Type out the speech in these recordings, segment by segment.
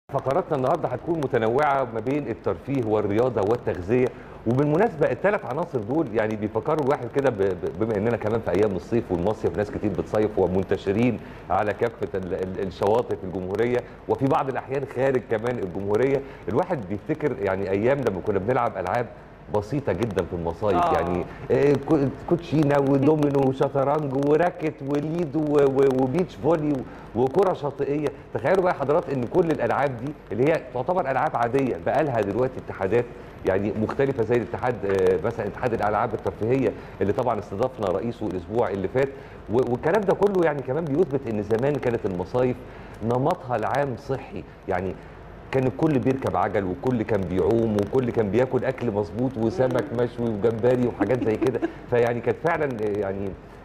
فقراتنا النهارده هتكون متنوعه ما بين الترفيه والرياضه والتغذيه وبالمناسبه الثلاث عناصر دول يعني بيفكروا الواحد كده ب- ب- بما اننا كمان في ايام الصيف والمصيف ناس كتير بتصيف ومنتشرين على كافه ال- ال- الشواطئ في الجمهوريه وفي بعض الاحيان خارج كمان الجمهوريه الواحد بيفتكر يعني ايام لما كنا بنلعب العاب بسيطة جدا في المصايف آه. يعني آه، كو- كوتشينة ودومينو وشطرنج وراكت وليد و- و- وبيتش فولي و- وكرة شاطئية تخيلوا بقى حضرات ان كل الالعاب دي اللي هي تعتبر العاب عادية بقى لها دلوقتي اتحادات يعني مختلفة زي الاتحاد آه، مثلا اتحاد الالعاب الترفيهية اللي طبعا استضافنا رئيسه الاسبوع اللي فات و- والكلام ده كله يعني كمان بيثبت ان زمان كانت المصايف نمطها العام صحي يعني كان الكل بيركب عجل وكل كان بيعوم وكل كان بياكل اكل مظبوط وسمك مشوي وجمبري وحاجات زي كده فيعني كانت فعلا يعني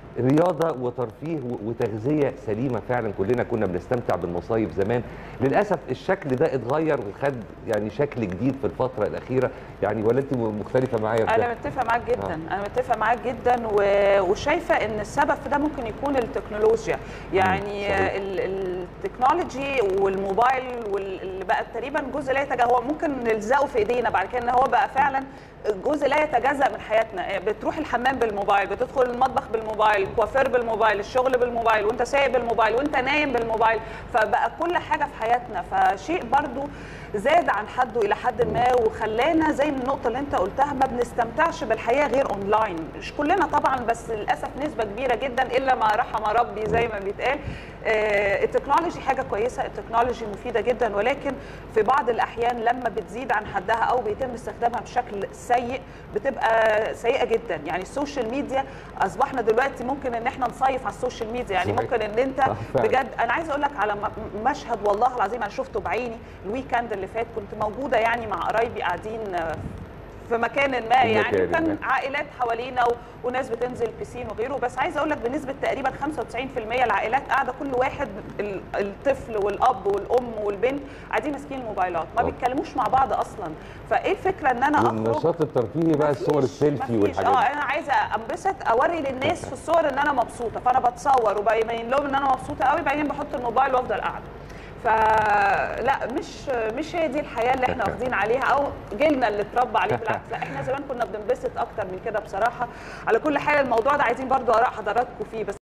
رياضه وترفيه و- وتغذيه سليمه فعلا كلنا كنا بنستمتع بالمصايف زمان للاسف الشكل ده اتغير وخد يعني شكل جديد في الفتره الاخيره يعني ولا انت مختلفه معايا في انا ده؟ متفق معاك جدا انا متفق معاك جدا و- وشايفه ان السبب في ده ممكن يكون التكنولوجيا يعني صحيح. ال- التكنولوجي والموبايل واللي بقى تقريبا جزء لا يتجزا هو ممكن نلزقه في ايدينا بعد كده ان هو بقى فعلا جزء لا يتجزا من حياتنا بتروح الحمام بالموبايل بتدخل المطبخ بالموبايل الكوافير بالموبايل الشغل بالموبايل وانت سايق بالموبايل وانت نايم بالموبايل فبقى كل حاجه في حياتنا فشيء برضو زاد عن حده الى حد ما وخلانا زي من النقطه اللي انت قلتها ما بنستمتعش بالحياه غير اونلاين مش كلنا طبعا بس للاسف نسبه كبيره جدا الا ما رحم ربي زي ما بيتقال آه، التكنولوجي حاجه كويسه التكنولوجي مفيده جدا ولكن في بعض الاحيان لما بتزيد عن حدها او بيتم استخدامها بشكل سيء بتبقى سيئه جدا يعني السوشيال ميديا اصبحنا دلوقتي ممكن ان احنا نصيف على السوشيال ميديا يعني صحيح. ممكن ان انت صح فعلا. بجد انا عايزه اقول لك على م- مشهد والله العظيم انا شفته بعيني الويكند اللي فات كنت موجوده يعني مع قرايبي قاعدين آه، في مكان ما يعني مكان وكان ما. عائلات حوالينا و- وناس بتنزل بيسين وغيره بس عايزه اقول لك بنسبه تقريبا 95% العائلات قاعده كل واحد ال- الطفل والاب والام والبنت قاعدين ماسكين الموبايلات ما طب. بيتكلموش مع بعض اصلا فايه الفكره ان انا اخرج والنشاط الترفيهي بقى الصور مفيش- السيلفي مفيش. والحاجات اه دي انا عايزه انبسط اوري للناس في الصور ان انا مبسوطه فانا بتصور وببين لهم ان انا مبسوطه قوي بعدين بحط الموبايل وافضل قاعده فلا مش مش هي دي الحياه اللي احنا واخدين عليها او جيلنا اللي اتربى عليه بالعكس لا احنا زمان كنا بننبسط اكتر من كده بصراحه على كل حال الموضوع ده عايزين برضو اراء حضراتكم فيه بس